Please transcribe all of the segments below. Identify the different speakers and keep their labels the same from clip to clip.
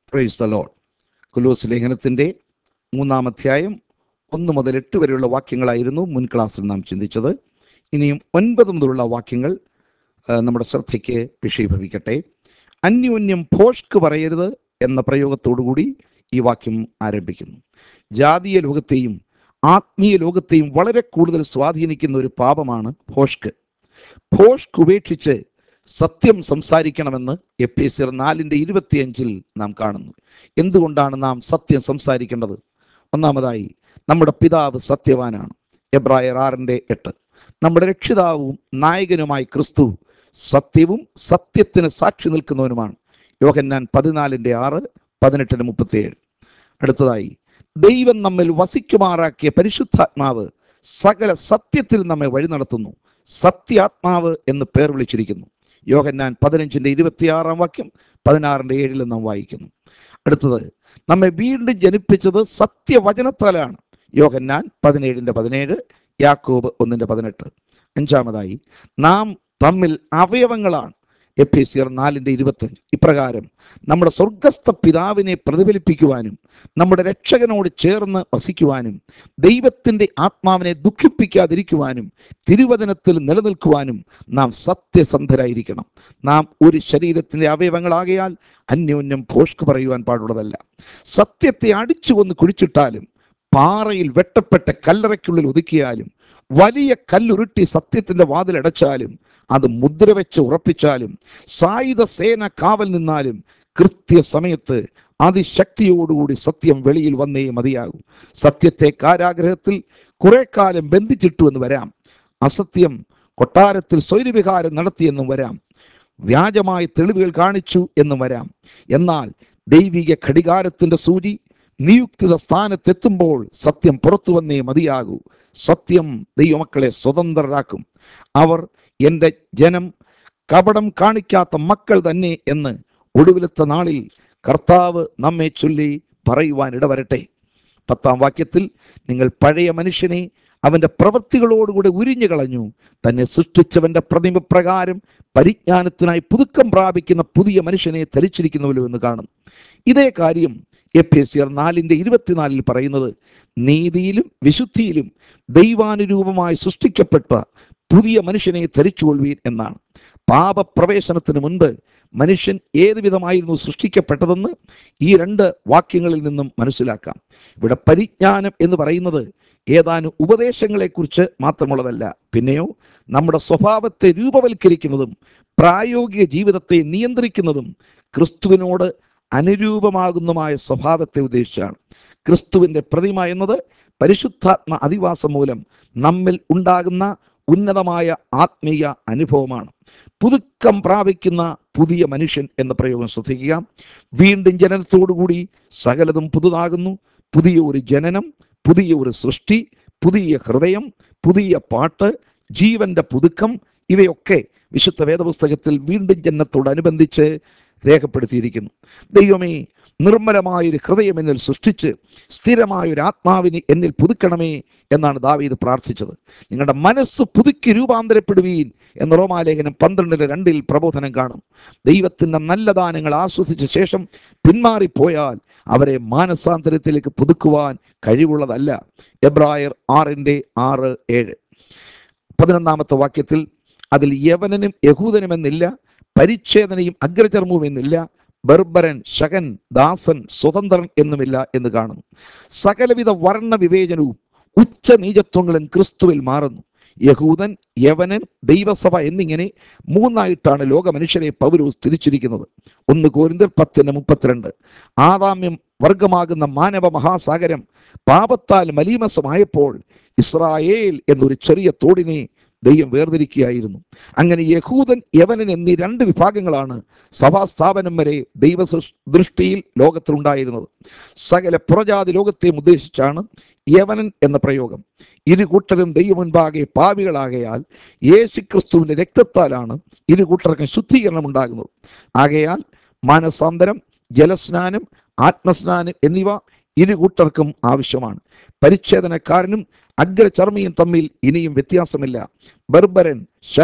Speaker 1: praise the load കുലൂസ് ലേഖനത്തിൻ്റെ മൂന്നാം അധ്യായം ഒന്ന് മുതൽ എട്ട് വരെയുള്ള വാക്യങ്ങളായിരുന്നു മുൻ ക്ലാസ്സിൽ നാം ചിന്തിച്ചത് ഇനിയും ഒൻപത് മുതലുള്ള വാക്യങ്ങൾ ആ, നമ്മുടെ ശ്രദ്ധയ്ക്ക് വിഷയീഭവിക്കട്ടെ അന്യോന്യം ഭോഷ്ക്ക് പറയരുത് എന്ന പ്രയോഗത്തോടുകൂടി ഈ വാക്യം ആരംഭിക്കുന്നു ജാതീയ ലോകത്തെയും ആത്മീയ ലോകത്തെയും വളരെ കൂടുതൽ സ്വാധീനിക്കുന്ന ഒരു പാപമാണ് ഭോഷ്ക്ക് ഭോഷ്ക്ക് ഉപേക്ഷിച്ച് സത്യം സംസാരിക്കണമെന്ന് എഫ് എസ് ആർ നാലിൻ്റെ ഇരുപത്തിയഞ്ചിൽ നാം കാണുന്നു എന്തുകൊണ്ടാണ് നാം സത്യം സംസാരിക്കേണ്ടത് ഒന്നാമതായി നമ്മുടെ പിതാവ് സത്യവാനാണ് എബ്രായർ ആറിൻ്റെ എട്ട് നമ്മുടെ രക്ഷിതാവും നായകനുമായി ക്രിസ്തു സത്യവും സത്യത്തിന് സാക്ഷി നിൽക്കുന്നവനുമാണ് യോഹന്നാൻ പതിനാലിൻ്റെ ആറ് പതിനെട്ടിന് മുപ്പത്തിയേഴ് അടുത്തതായി ദൈവം നമ്മിൽ വസിക്കുമാറാക്കിയ പരിശുദ്ധാത്മാവ് സകല സത്യത്തിൽ നമ്മെ വഴി നടത്തുന്നു സത്യാത്മാവ് എന്ന് പേർ വിളിച്ചിരിക്കുന്നു യോഹന്നാൻ പതിനഞ്ചിൻ്റെ ഇരുപത്തിയാറാം വാക്യം പതിനാറിൻ്റെ ഏഴിൽ നാം വായിക്കുന്നു അടുത്തത് നമ്മെ വീണ്ടും ജനിപ്പിച്ചത് സത്യവചനത്താലാണ് യോഹന്നാൻ പതിനേഴിൻ്റെ പതിനേഴ് യാക്കോബ് ഒന്നിൻ്റെ പതിനെട്ട് അഞ്ചാമതായി നാം തമ്മിൽ അവയവങ്ങളാണ് എഫ് എസ് ആർ നാലിൻ്റെ ഇരുപത്തഞ്ച് ഇപ്രകാരം നമ്മുടെ സ്വർഗസ്ഥ പിതാവിനെ പ്രതിഫലിപ്പിക്കുവാനും നമ്മുടെ രക്ഷകനോട് ചേർന്ന് വസിക്കുവാനും ദൈവത്തിൻ്റെ ആത്മാവിനെ ദുഃഖിപ്പിക്കാതിരിക്കുവാനും തിരുവചനത്തിൽ നിലനിൽക്കുവാനും നാം സത്യസന്ധരായിരിക്കണം നാം ഒരു ശരീരത്തിൻ്റെ അവയവങ്ങളാകയാൽ അന്യോന്യം ഭോഷ്ക്ക് പറയുവാൻ പാടുള്ളതല്ല സത്യത്തെ അടിച്ചു കൊന്ന് കുഴിച്ചിട്ടാലും പാറയിൽ വെട്ടപ്പെട്ട കല്ലറയ്ക്കുള്ളിൽ ഒതുക്കിയാലും വലിയ കല്ലുരുട്ടി സത്യത്തിന്റെ വാതിലടച്ചാലും അത് മുദ്ര വെച്ച് ഉറപ്പിച്ചാലും സായുധ സേന കാവൽ നിന്നാലും കൃത്യസമയത്ത് അതിശക്തിയോടുകൂടി സത്യം വെളിയിൽ വന്നേ മതിയാകും സത്യത്തെ കാരാഗ്രഹത്തിൽ കുറെ കാലം ബന്ധിച്ചിട്ടു എന്ന് വരാം അസത്യം കൊട്ടാരത്തിൽ സ്വൈരവിഹാരം നടത്തിയെന്നും വരാം വ്യാജമായ തെളിവുകൾ കാണിച്ചു എന്നും വരാം എന്നാൽ ദൈവിക ഘടികാരത്തിന്റെ സൂചി നിയുക്തിത സ്ഥാനത്തെത്തുമ്പോൾ സത്യം പുറത്തു വന്നേ മതിയാകൂ സത്യം ദൈവമക്കളെ സ്വതന്ത്രരാക്കും അവർ എൻ്റെ ജനം കപടം കാണിക്കാത്ത മക്കൾ തന്നെ എന്ന് ഒടുവിലത്തെ നാളിൽ കർത്താവ് നമ്മെ ചൊല്ലി പറയുവാൻ ഇടവരട്ടെ പത്താം വാക്യത്തിൽ നിങ്ങൾ പഴയ മനുഷ്യനെ അവൻ്റെ പ്രവൃത്തികളോടുകൂടെ ഉരിഞ്ഞു കളഞ്ഞു തന്നെ സൃഷ്ടിച്ചവൻ്റെ പ്രതിമ പ്രകാരം പരിജ്ഞാനത്തിനായി പുതുക്കം പ്രാപിക്കുന്ന പുതിയ മനുഷ്യനെ ധരിച്ചിരിക്കുന്നുവല്ലോ എന്ന് കാണും ഇതേ കാര്യം എഫ് എസ് ആർ നാലിൻ്റെ ഇരുപത്തിനാലിൽ പറയുന്നത് നീതിയിലും വിശുദ്ധിയിലും ദൈവാനുരൂപമായി സൃഷ്ടിക്കപ്പെട്ട പുതിയ മനുഷ്യനെ ധരിച്ചുകൊള്ളുവീൻ എന്നാണ് പാപപ്രവേശനത്തിന് മുൻപ് മനുഷ്യൻ ഏത് വിധമായിരുന്നു സൃഷ്ടിക്കപ്പെട്ടതെന്ന് ഈ രണ്ട് വാക്യങ്ങളിൽ നിന്നും മനസ്സിലാക്കാം ഇവിടെ പരിജ്ഞാനം എന്ന് പറയുന്നത് ഏതാനും ഉപദേശങ്ങളെക്കുറിച്ച് മാത്രമുള്ളതല്ല പിന്നെയോ നമ്മുടെ സ്വഭാവത്തെ രൂപവൽക്കരിക്കുന്നതും പ്രായോഗിക ജീവിതത്തെ നിയന്ത്രിക്കുന്നതും ക്രിസ്തുവിനോട് അനുരൂപമാകുന്നതുമായ സ്വഭാവത്തെ ഉദ്ദേശിച്ചാണ് ക്രിസ്തുവിൻ്റെ പ്രതിമ എന്നത് പരിശുദ്ധാത്മ അധിവാസം മൂലം നമ്മിൽ ഉണ്ടാകുന്ന ഉന്നതമായ ആത്മീയ അനുഭവമാണ് പുതുക്കം പ്രാപിക്കുന്ന പുതിയ മനുഷ്യൻ എന്ന പ്രയോഗം ശ്രദ്ധിക്കുക വീണ്ടും ജനനത്തോടുകൂടി സകലതും പുതുതാകുന്നു പുതിയ ഒരു ജനനം പുതിയ ഒരു സൃഷ്ടി പുതിയ ഹൃദയം പുതിയ പാട്ട് ജീവന്റെ പുതുക്കം ഇവയൊക്കെ വിശുദ്ധ വേദപുസ്തകത്തിൽ വീണ്ടും ജനനത്തോടനുബന്ധിച്ച് രേഖപ്പെടുത്തിയിരിക്കുന്നു ദൈവമേ നിർമ്മലമായൊരു ഹൃദയം എന്നിൽ സൃഷ്ടിച്ച് സ്ഥിരമായൊരു ആത്മാവിനെ എന്നിൽ പുതുക്കണമേ എന്നാണ് ദാവീദ് പ്രാർത്ഥിച്ചത് നിങ്ങളുടെ മനസ്സ് പുതുക്കി രൂപാന്തരപ്പെടുവീൻ എന്ന റോമാലേഖനം പന്ത്രണ്ടിന് രണ്ടിൽ പ്രബോധനം കാണും ദൈവത്തിൻ്റെ നല്ല ദാനങ്ങൾ ആസ്വദിച്ച ശേഷം പിന്മാറിപ്പോയാൽ അവരെ മാനസാന്തരത്തിലേക്ക് പുതുക്കുവാൻ കഴിവുള്ളതല്ല എബ്രായർ ആറിൻ്റെ ആറ് ഏഴ് പതിനൊന്നാമത്തെ വാക്യത്തിൽ അതിൽ യവനനും യഹൂദനുമെന്നില്ല പരിച്ഛേദനയും അഗ്രചർമ്മവും എന്നില്ല ബർബരൻ ശകൻ ദാസൻ സ്വതന്ത്രൻ എന്നുമില്ല എന്ന് കാണുന്നു സകലവിധ വർണ്ണ വിവേചനവും ഉച്ച നീചത്വങ്ങളും ക്രിസ്തുവിൽ മാറുന്നു യഹൂദൻ യവനൻ ദൈവസഭ എന്നിങ്ങനെ മൂന്നായിട്ടാണ് ലോക മനുഷ്യരെ പൗരൂസ് തിരിച്ചിരിക്കുന്നത് ഒന്ന് കോരിന്തർ പത്തിന് മുപ്പത്തിരണ്ട് ആദാമ്യം വർഗമാകുന്ന മാനവ മഹാസാഗരം പാപത്താൽ മലീമസമായപ്പോൾ ഇസ്രായേൽ എന്നൊരു ചെറിയ തോടിനെ ദൈവം വേർതിരിക്കുകയായിരുന്നു അങ്ങനെ യഹൂദൻ യവനൻ എന്നീ രണ്ട് വിഭാഗങ്ങളാണ് സഭാസ്ഥാപനം വരെ ദൈവ സൃ- ദൃഷ്ടിയിൽ ലോകത്തിലുണ്ടായിരുന്നത് സകല പുറജാതി ലോകത്തെയും ഉദ്ദേശിച്ചാണ് യവനൻ എന്ന പ്രയോഗം ഇരു കൂട്ടരും ദൈവം മുൻപാകെ പാപികളാകയാൽ യേശു ക്രിസ്തുവിന്റെ രക്തത്താലാണ് ഇരു കൂട്ടർക്കും ശുദ്ധീകരണം ഉണ്ടാകുന്നത് ആകയാൽ മാനസാന്തരം ജലസ്നാനം ആത്മസ്നാനം എന്നിവ ഇരു കൂട്ടർക്കും ആവശ്യമാണ് പരിച്ഛേദനക്കാരനും അഗ്രചർമ്മിയും തമ്മിൽ ഇനിയും വ്യത്യാസമില്ല ബർബരൻ ശകൻ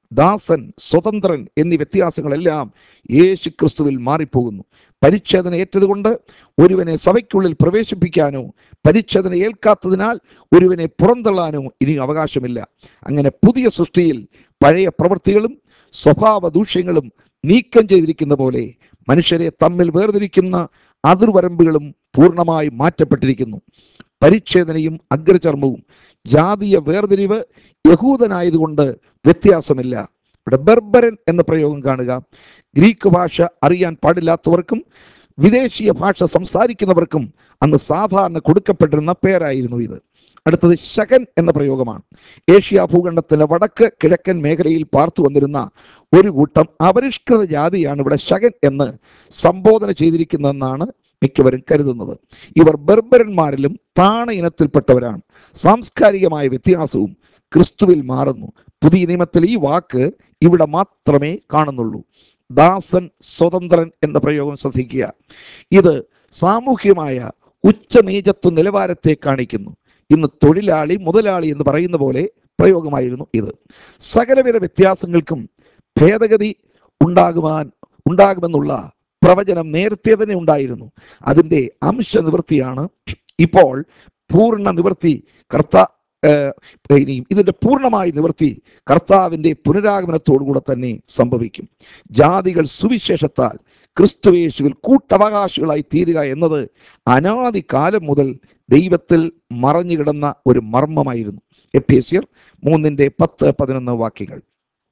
Speaker 1: ദാസൻ സ്വതന്ത്രൻ എന്നീ വ്യത്യാസങ്ങളെല്ലാം യേശു ക്രിസ്തുവിൽ മാറിപ്പോകുന്നു പരിച്ഛേദന ഏറ്റതുകൊണ്ട് ഒരുവനെ സഭയ്ക്കുള്ളിൽ പ്രവേശിപ്പിക്കാനോ പരിച്ഛേദന ഏൽക്കാത്തതിനാൽ ഒരുവനെ പുറന്തള്ളാനോ ഇനി അവകാശമില്ല അങ്ങനെ പുതിയ സൃഷ്ടിയിൽ പഴയ പ്രവൃത്തികളും സ്വഭാവ ദൂഷ്യങ്ങളും നീക്കം ചെയ്തിരിക്കുന്ന പോലെ മനുഷ്യരെ തമ്മിൽ വേർതിരിക്കുന്ന അതിർവരമ്പുകളും പൂർണ്ണമായി മാറ്റപ്പെട്ടിരിക്കുന്നു പരിച്ഛേദനയും അഗ്രചർമ്മവും ജാതീയ വേർതിരിവ് യഹൂദനായതുകൊണ്ട് വ്യത്യാസമില്ല ഇവിടെ ബർബരൻ എന്ന പ്രയോഗം കാണുക ഗ്രീക്ക് ഭാഷ അറിയാൻ പാടില്ലാത്തവർക്കും വിദേശീയ ഭാഷ സംസാരിക്കുന്നവർക്കും അന്ന് സാധാരണ കൊടുക്കപ്പെട്ടിരുന്ന പേരായിരുന്നു ഇത് അടുത്തത് ശകൻ എന്ന പ്രയോഗമാണ് ഏഷ്യ ഭൂഖണ്ഡത്തിന്റെ വടക്ക് കിഴക്കൻ മേഖലയിൽ പാർത്തു വന്നിരുന്ന ഒരു കൂട്ടം അപരിഷ്കൃത ജാതിയാണ് ഇവിടെ ശകൻ എന്ന് സംബോധന ചെയ്തിരിക്കുന്നതെന്നാണ് മിക്കവരും കരുതുന്നത് ഇവർ ബർബരന്മാരിലും താണ ഇനത്തിൽപ്പെട്ടവരാണ് സാംസ്കാരികമായ വ്യത്യാസവും ക്രിസ്തുവിൽ മാറുന്നു പുതിയ നിയമത്തിൽ ഈ വാക്ക് ഇവിടെ മാത്രമേ കാണുന്നുള്ളൂ ദാസൻ സ്വതന്ത്രൻ എന്ന പ്രയോഗം ശ്രദ്ധിക്കുക ഇത് സാമൂഹ്യമായ ഉച്ചനീചത്വ നിലവാരത്തെ കാണിക്കുന്നു ഇന്ന് തൊഴിലാളി മുതലാളി എന്ന് പറയുന്ന പോലെ പ്രയോഗമായിരുന്നു ഇത് സകലവിധ വ്യത്യാസങ്ങൾക്കും ഭേദഗതി ഉണ്ടാകുവാൻ ഉണ്ടാകുമെന്നുള്ള പ്രവചനം നേരത്തെ തന്നെ ഉണ്ടായിരുന്നു അതിൻ്റെ അംശ നിവൃത്തിയാണ് ഇപ്പോൾ പൂർണ്ണ നിവൃത്തി കർത്ത ഏഹ്, ഇനിയും ഇതിൻ്റെ പൂർണ്ണമായ നിവൃത്തി കർത്താവിൻ്റെ പുനരാഗമനത്തോടുകൂടെ തന്നെ സംഭവിക്കും ജാതികൾ സുവിശേഷത്താൽ ക്രിസ്തുവേശുവിൽ കൂട്ടവകാശികളായി തീരുക എന്നത് അനാദി കാലം മുതൽ ദൈവത്തിൽ മറഞ്ഞു കിടന്ന ഒരു മർമ്മമായിരുന്നു എപ്പേസ്യർ മൂന്നിൻ്റെ പത്ത് പതിനൊന്ന് വാക്യങ്ങൾ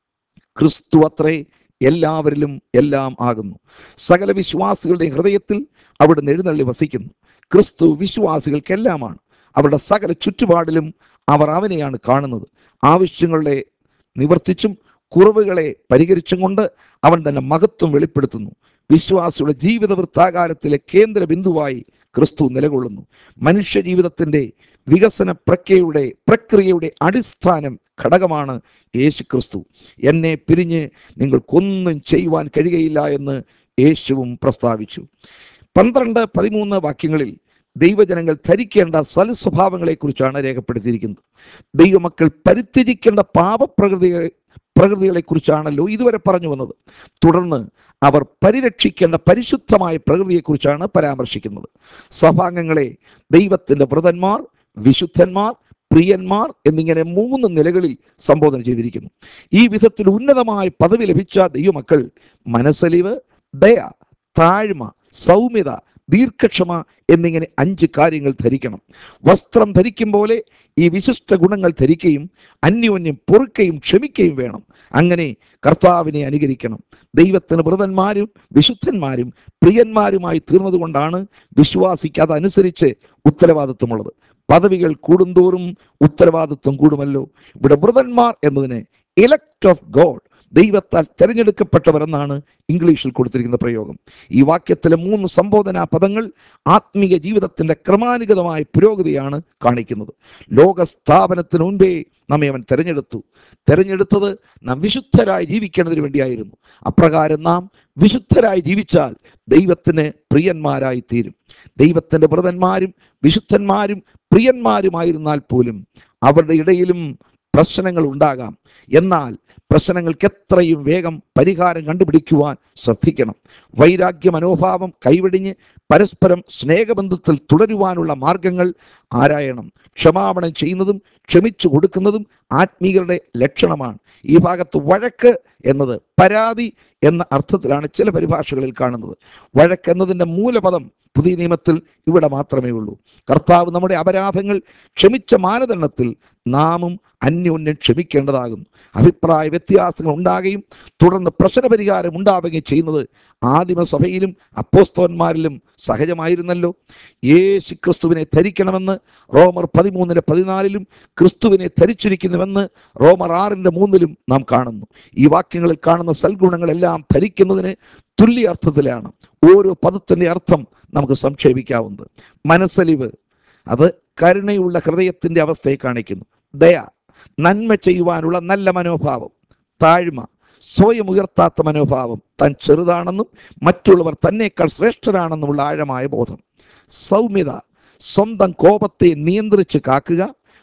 Speaker 1: ക്രിസ്തു അത്രേ എല്ലാവരിലും എല്ലാം ആകുന്നു സകല വിശ്വാസികളുടെ ഹൃദയത്തിൽ അവിടുന്ന് എഴുന്നള്ളി വസിക്കുന്നു ക്രിസ്തു വിശ്വാസികൾക്കെല്ലാമാണ് അവരുടെ സകല ചുറ്റുപാടിലും അവർ അവനെയാണ് കാണുന്നത് ആവശ്യങ്ങളുടെ നിവർത്തിച്ചും കുറവുകളെ പരിഹരിച്ചും കൊണ്ട് അവൻ തന്നെ മഹത്വം വെളിപ്പെടുത്തുന്നു വിശ്വാസിയുടെ ജീവിത വൃത്താകാരത്തിലെ കേന്ദ്ര ബിന്ദുവായി ക്രിസ്തു നിലകൊള്ളുന്നു മനുഷ്യ ജീവിതത്തിന്റെ വികസന പ്രക്രിയയുടെ പ്രക്രിയയുടെ അടിസ്ഥാനം ഘടകമാണ് യേശു ക്രിസ്തു എന്നെ പിരിഞ്ഞ് നിങ്ങൾക്കൊന്നും ചെയ്യുവാൻ കഴിയുകയില്ല എന്ന് യേശുവും പ്രസ്താവിച്ചു പന്ത്രണ്ട് പതിമൂന്ന് വാക്യങ്ങളിൽ ദൈവജനങ്ങൾ ധരിക്കേണ്ട സൽസ്വഭാവങ്ങളെക്കുറിച്ചാണ് രേഖപ്പെടുത്തിയിരിക്കുന്നത് ദൈവമക്കൾ പരിത്യജിക്കേണ്ട പാപപ്രകൃതികളെ പ്രകൃതികളെ കുറിച്ചാണല്ലോ ഇതുവരെ പറഞ്ഞു വന്നത് തുടർന്ന് അവർ പരിരക്ഷിക്കേണ്ട പരിശുദ്ധമായ പ്രകൃതിയെക്കുറിച്ചാണ് പരാമർശിക്കുന്നത് സഭാംഗങ്ങളെ ദൈവത്തിന്റെ വ്രതന്മാർ വിശുദ്ധന്മാർ പ്രിയന്മാർ എന്നിങ്ങനെ മൂന്ന് നിലകളിൽ സംബോധന ചെയ്തിരിക്കുന്നു ഈ വിധത്തിൽ ഉന്നതമായ പദവി ലഭിച്ച ദൈവമക്കൾ മനസ്സലിവ് ദയ താഴ്മ സൗമ്യത ദീർഘക്ഷമ എന്നിങ്ങനെ അഞ്ച് കാര്യങ്ങൾ ധരിക്കണം വസ്ത്രം ധരിക്കും പോലെ ഈ വിശിഷ്ട ഗുണങ്ങൾ ധരിക്കുകയും അന്യോന്യം പൊറുക്കുകയും ക്ഷമിക്കുകയും വേണം അങ്ങനെ കർത്താവിനെ അനുകരിക്കണം ദൈവത്തിന് വ്രതന്മാരും വിശുദ്ധന്മാരും പ്രിയന്മാരുമായി തീർന്നതുകൊണ്ടാണ് വിശ്വാസിക്ക് അതനുസരിച്ച് ഉത്തരവാദിത്വമുള്ളത് പദവികൾ കൂടുന്തോറും ഉത്തരവാദിത്വം കൂടുമല്ലോ ഇവിടെ വ്രതന്മാർ എന്നതിന് ഇലക്ട് ഓഫ് ഗോഡ് ദൈവത്താൽ തിരഞ്ഞെടുക്കപ്പെട്ടവർ എന്നാണ് ഇംഗ്ലീഷിൽ കൊടുത്തിരിക്കുന്ന പ്രയോഗം ഈ വാക്യത്തിലെ മൂന്ന് സംബോധനാ പദങ്ങൾ ആത്മീയ ജീവിതത്തിന്റെ ക്രമാനുഗതമായ പുരോഗതിയാണ് കാണിക്കുന്നത് ലോക സ്ഥാപനത്തിന് മുൻപേ നമ്മെ അവൻ തിരഞ്ഞെടുത്തു തിരഞ്ഞെടുത്തത് നാം വിശുദ്ധരായി ജീവിക്കേണ്ടതിന് വേണ്ടിയായിരുന്നു അപ്രകാരം നാം വിശുദ്ധരായി ജീവിച്ചാൽ ദൈവത്തിന് പ്രിയന്മാരായി തീരും ദൈവത്തിന്റെ വ്രതന്മാരും വിശുദ്ധന്മാരും പ്രിയന്മാരുമായിരുന്നാൽ പോലും അവരുടെ ഇടയിലും പ്രശ്നങ്ങൾ ഉണ്ടാകാം എന്നാൽ പ്രശ്നങ്ങൾക്ക് എത്രയും വേഗം പരിഹാരം കണ്ടുപിടിക്കുവാൻ ശ്രദ്ധിക്കണം വൈരാഗ്യ മനോഭാവം കൈവെടിഞ്ഞ് പരസ്പരം സ്നേഹബന്ധത്തിൽ തുടരുവാനുള്ള മാർഗങ്ങൾ ആരായണം ക്ഷമാപണം ചെയ്യുന്നതും ക്ഷമിച്ചു കൊടുക്കുന്നതും ആത്മീയരുടെ ലക്ഷണമാണ് ഈ ഭാഗത്ത് വഴക്ക് എന്നത് പരാതി എന്ന അർത്ഥത്തിലാണ് ചില പരിഭാഷകളിൽ കാണുന്നത് വഴക്ക് എന്നതിൻ്റെ മൂലപദം പുതിയ നിയമത്തിൽ ഇവിടെ മാത്രമേ ഉള്ളൂ കർത്താവ് നമ്മുടെ അപരാധങ്ങൾ ക്ഷമിച്ച മാനദണ്ഡത്തിൽ നാമും അന്യോന്യം ക്ഷമിക്കേണ്ടതാകുന്നു അഭിപ്രായ വ്യത്യാസങ്ങൾ ഉണ്ടാകുകയും തുടർന്ന് പ്രശ്നപരിഹാരം ഉണ്ടാവുകയും ചെയ്യുന്നത് ആദിമസഭയിലും അപ്പോസ്തോന്മാരിലും സഹജമായിരുന്നല്ലോ യേശു ക്രിസ്തുവിനെ ധരിക്കണമെന്ന് റോമർ പതിമൂന്നിന് പതിനാലിലും ക്രിസ്തുവിനെ ധരിച്ചിരിക്കുന്നുവെന്ന് റോമർ ആറിൻ്റെ മൂന്നിലും നാം കാണുന്നു ഈ വാക്യങ്ങളിൽ കാണുന്ന സൽഗുണങ്ങളെല്ലാം ധരിക്കുന്നതിന് തുല്യ അർത്ഥത്തിലാണ് ഓരോ പദത്തിൻ്റെ അർത്ഥം നമുക്ക് സംക്ഷേപിക്കാവുന്നത് മനസ്സലിവ് അത് കരുണയുള്ള ഹൃദയത്തിൻ്റെ അവസ്ഥയെ കാണിക്കുന്നു ദയ നന്മ ചെയ്യുവാനുള്ള നല്ല മനോഭാവം താഴ്മ സ്വയം ഉയർത്താത്ത മനോഭാവം താൻ ചെറുതാണെന്നും മറ്റുള്ളവർ തന്നേക്കാൾ ശ്രേഷ്ഠരാണെന്നുമുള്ള ആഴമായ ബോധം സൗമ്യത സ്വന്തം കോപത്തെ നിയന്ത്രിച്ച് കാക്കുക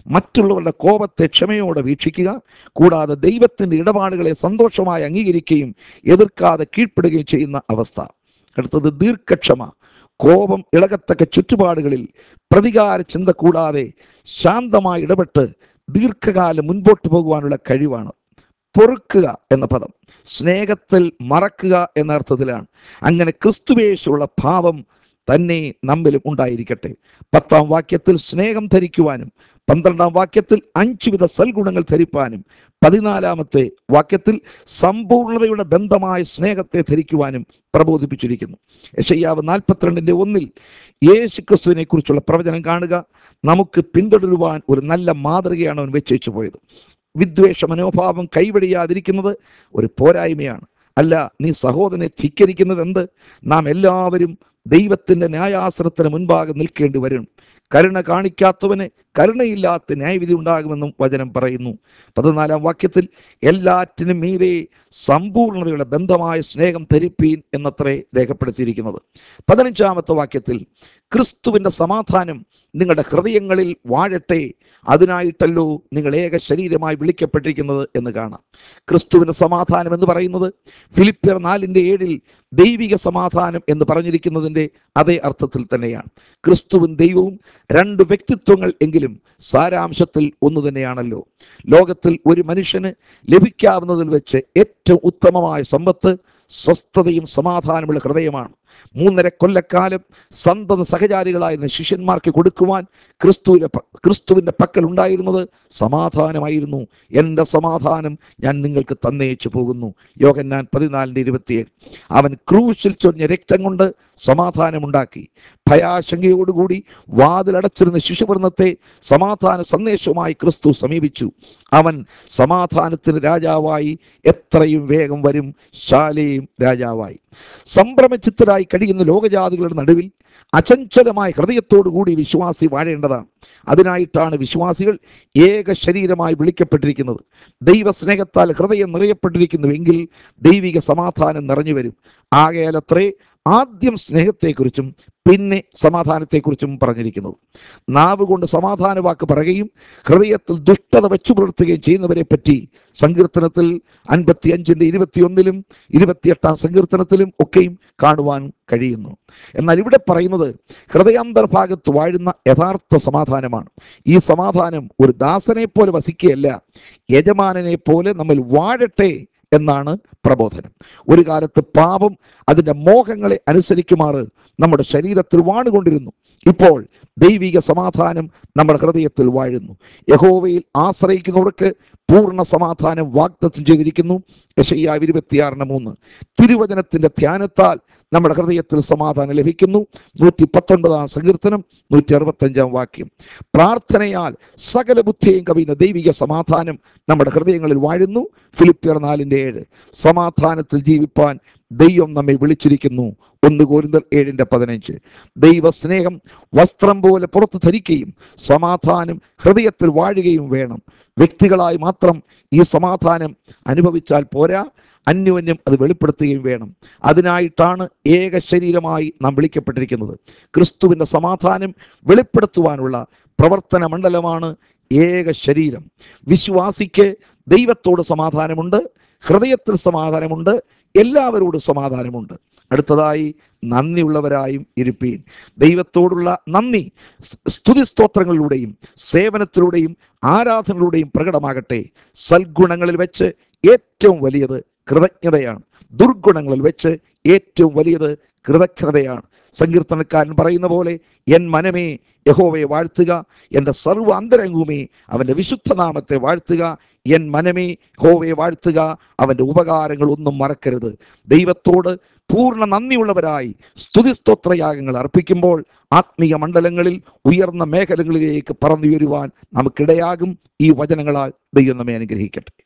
Speaker 1: മറ്റുള്ളവരുടെ കോപത്തെ ക്ഷമയോടെ വീക്ഷിക്കുക കൂടാതെ ദൈവത്തിൻ്റെ ഇടപാടുകളെ സന്തോഷമായി അംഗീകരിക്കുകയും എതിർക്കാതെ കീഴ്പ്പെടുകയും ചെയ്യുന്ന അവസ്ഥ അടുത്തത് ദീർഘക്ഷമ കോപം ഇളകത്തക്ക ചുറ്റുപാടുകളിൽ പ്രതികാര ചിന്ത കൂടാതെ ശാന്തമായി ഇടപെട്ട് ദീർഘകാലം മുൻപോട്ട് പോകുവാനുള്ള കഴിവാണ് പൊറുക്കുക എന്ന പദം സ്നേഹത്തിൽ മറക്കുക എന്ന അർത്ഥത്തിലാണ് അങ്ങനെ ക്രിസ്തുവേശുള്ള ഭാവം തന്നെ നമ്മിലും ഉണ്ടായിരിക്കട്ടെ പത്താം വാക്യത്തിൽ സ്നേഹം ധരിക്കുവാനും പന്ത്രണ്ടാം വാക്യത്തിൽ അഞ്ചുവിധ സൽഗുണങ്ങൾ ധരിപ്പാനും പതിനാലാമത്തെ വാക്യത്തിൽ സമ്പൂർണതയുടെ ബന്ധമായ സ്നേഹത്തെ ധരിക്കുവാനും പ്രബോധിപ്പിച്ചിരിക്കുന്നു യശയ്യാവ് നാൽപ്പത്തിരണ്ടിന്റെ ഒന്നിൽ യേശു ക്രിസ്തുവിനെ കുറിച്ചുള്ള പ്രവചനം കാണുക നമുക്ക് പിന്തുടരുവാൻ ഒരു നല്ല മാതൃകയാണ് അവൻ വെച്ചേച്ചു പോയത് വിദ്വേഷ മനോഭാവം കൈവടിയാതിരിക്കുന്നത് ഒരു പോരായ്മയാണ് അല്ല നീ സഹോദരനെ ധിക്കരിക്കുന്നത് എന്ത് നാം എല്ലാവരും ദൈവത്തിന്റെ ന്യായാസനത്തിന് മുൻപാകെ നിൽക്കേണ്ടി വരും കരുണ കാണിക്കാത്തവന് കരുണയില്ലാത്ത ന്യായവിധി ഉണ്ടാകുമെന്നും വചനം പറയുന്നു പതിനാലാം വാക്യത്തിൽ എല്ലാറ്റിനും മീതെ സമ്പൂർണതയുടെ ബന്ധമായ സ്നേഹം ധരിപ്പീൻ എന്നത്രേ രേഖപ്പെടുത്തിയിരിക്കുന്നത് പതിനഞ്ചാമത്തെ വാക്യത്തിൽ ക്രിസ്തുവിന്റെ സമാധാനം നിങ്ങളുടെ ഹൃദയങ്ങളിൽ വാഴട്ടെ അതിനായിട്ടല്ലോ നിങ്ങൾ ഏക ശരീരമായി വിളിക്കപ്പെട്ടിരിക്കുന്നത് എന്ന് കാണാം ക്രിസ്തുവിന്റെ സമാധാനം എന്ന് പറയുന്നത് ഫിലിപ്പിയർ നാലിന്റെ ഏഴിൽ ദൈവിക സമാധാനം എന്ന് പറഞ്ഞിരിക്കുന്നതിൻ്റെ അതേ അർത്ഥത്തിൽ തന്നെയാണ് ക്രിസ്തുവും ദൈവവും രണ്ട് വ്യക്തിത്വങ്ങൾ എങ്കിലും സാരാംശത്തിൽ ഒന്ന് തന്നെയാണല്ലോ ലോകത്തിൽ ഒരു മനുഷ്യന് ലഭിക്കാവുന്നതിൽ വെച്ച് ഏറ്റവും ഉത്തമമായ സമ്പത്ത് സ്വസ്ഥതയും സമാധാനമുള്ള ഹൃദയമാണ് മൂന്നര കൊല്ലക്കാലം സന്തത സഹചാരികളായിരുന്ന ശിഷ്യന്മാർക്ക് കൊടുക്കുവാൻ ക്രിസ്തുവിന്റെ പ- ക്രിസ്തുവിന്റെ പക്കൽ ഉണ്ടായിരുന്നത് സമാധാനമായിരുന്നു എൻ്റെ സമാധാനം ഞാൻ നിങ്ങൾക്ക് തന്നേച്ചു പോകുന്നു യോഹന്നാൻ പതിനാലിൻ്റെ ഇരുപത്തിയേഴ് അവൻ ക്രൂശിൽ ചൊരിഞ്ഞ രക്തം കൊണ്ട് സമാധാനമുണ്ടാക്കി ഭയാശങ്കയോടുകൂടി വാതിലടച്ചിരുന്ന ശിശുവർണ്ണത്തെ സമാധാന സന്ദേശവുമായി ക്രിസ്തു സമീപിച്ചു അവൻ സമാധാനത്തിന് രാജാവായി എത്രയും വേഗം വരും ശാലയും രാജാവായി സംഭ്രമചിത്തരായി കഴിയുന്ന ലോകജാതികളുടെ നടുവിൽ അചഞ്ചലമായ ഹൃദയത്തോടു കൂടി വിശ്വാസി വാഴേണ്ടതാണ് അതിനായിട്ടാണ് വിശ്വാസികൾ ഏക ശരീരമായി വിളിക്കപ്പെട്ടിരിക്കുന്നത് ദൈവസ്നേഹത്താൽ ഹൃദയം നിറയപ്പെട്ടിരിക്കുന്നുവെങ്കിൽ ദൈവിക സമാധാനം നിറഞ്ഞു വരും ആകയാലത്രേ ആദ്യം സ്നേഹത്തെക്കുറിച്ചും പിന്നെ സമാധാനത്തെക്കുറിച്ചും പറഞ്ഞിരിക്കുന്നത് നാവ് കൊണ്ട് സമാധാന വാക്ക് പറയുകയും ഹൃദയത്തിൽ ദുഷ്ടത വെച്ചു പുലർത്തുകയും ചെയ്യുന്നവരെ പറ്റി സങ്കീർത്തനത്തിൽ അൻപത്തി അഞ്ചിന്റെ ഇരുപത്തിയൊന്നിലും ഇരുപത്തിയെട്ടാം സങ്കീർത്തനത്തിലും ഒക്കെയും കാണുവാൻ കഴിയുന്നു എന്നാൽ ഇവിടെ പറയുന്നത് ഹൃദയാന്തർഭാഗത്ത് വാഴുന്ന യഥാർത്ഥ സമാധാനമാണ് ഈ സമാധാനം ഒരു ദാസനെ പോലെ വസിക്കുകയല്ല യജമാനനെ പോലെ നമ്മൾ വാഴട്ടെ എന്നാണ് പ്രബോധനം ഒരു കാലത്ത് പാപം അതിൻ്റെ മോഹങ്ങളെ അനുസരിക്കുമാറ് നമ്മുടെ ശരീരത്തിൽ വാണുകൊണ്ടിരുന്നു ഇപ്പോൾ ദൈവിക സമാധാനം നമ്മുടെ ഹൃദയത്തിൽ വാഴുന്നു യഹോവയിൽ ആശ്രയിക്കുന്നവർക്ക് പൂർണ്ണ സമാധാനം വാഗ്ദത്തം ചെയ്തിരിക്കുന്നു യശയ്യാവ് ഇരുപത്തിയാറിന് മൂന്ന് തിരുവചനത്തിന്റെ ധ്യാനത്താൽ നമ്മുടെ ഹൃദയത്തിൽ സമാധാനം ലഭിക്കുന്നു നൂറ്റി പത്തൊൻപതാം സങ്കീർത്തനം നൂറ്റി അറുപത്തഞ്ചാം വാക്യം പ്രാർത്ഥനയാൽ സകല ബുദ്ധിയും കവിയുന്ന ദൈവിക സമാധാനം നമ്മുടെ ഹൃദയങ്ങളിൽ വാഴുന്നു ഫിലിപ്പിയർ നാലിൻ്റെ ഏഴ് സമാധാനത്തിൽ ജീവിപ്പാൻ ദൈവം നമ്മെ വിളിച്ചിരിക്കുന്നു ഒന്ന് കോരിന്തർ ഏഴിൻ്റെ പതിനഞ്ച് ദൈവസ്നേഹം വസ്ത്രം പോലെ പുറത്ത് ധരിക്കുകയും സമാധാനം ഹൃദയത്തിൽ വാഴുകയും വേണം വ്യക്തികളായി മാത്രം ഈ സമാധാനം അനുഭവിച്ചാൽ പോരാ അന്യോന്യം അത് വെളിപ്പെടുത്തുകയും വേണം അതിനായിട്ടാണ് ഏക ശരീരമായി നാം വിളിക്കപ്പെട്ടിരിക്കുന്നത് ക്രിസ്തുവിൻ്റെ സമാധാനം വെളിപ്പെടുത്തുവാനുള്ള പ്രവർത്തന മണ്ഡലമാണ് ഏക ശരീരം വിശ്വാസിക്ക് ദൈവത്തോട് സമാധാനമുണ്ട് ഹൃദയത്തിൽ സമാധാനമുണ്ട് എല്ലാവരോടും സമാധാനമുണ്ട് അടുത്തതായി നന്ദിയുള്ളവരായും ഇരുപ്പീൻ ദൈവത്തോടുള്ള നന്ദി സ്തുതി സ്തോത്രങ്ങളിലൂടെയും സേവനത്തിലൂടെയും ആരാധനയിലൂടെയും പ്രകടമാകട്ടെ സൽഗുണങ്ങളിൽ വെച്ച് ഏറ്റവും വലിയത് കൃതജ്ഞതയാണ് ദുർഗുണങ്ങളിൽ വെച്ച് ഏറ്റവും വലിയത് കൃതജ്ഞതയാണ് സങ്കീർത്തനക്കാരൻ പറയുന്ന പോലെ എൻ മനമേ യഹോവയെ വാഴ്ത്തുക എൻ്റെ സർവ്വ അന്തരംഗവുമേ അവൻ്റെ വിശുദ്ധനാമത്തെ വാഴ്ത്തുക എൻ മനമേ യഹോവയെ വാഴ്ത്തുക അവൻ്റെ ഉപകാരങ്ങൾ ഒന്നും മറക്കരുത് ദൈവത്തോട് പൂർണ്ണ നന്ദിയുള്ളവരായി സ്തുതിസ്തോത്രയാഗങ്ങൾ അർപ്പിക്കുമ്പോൾ ആത്മീയ മണ്ഡലങ്ങളിൽ ഉയർന്ന മേഖലകളിലേക്ക് പറന്നുയരുവാൻ നമുക്കിടയാകും ഈ വചനങ്ങളാൽ ദൈവം നമ്മെ അനുഗ്രഹിക്കട്ടെ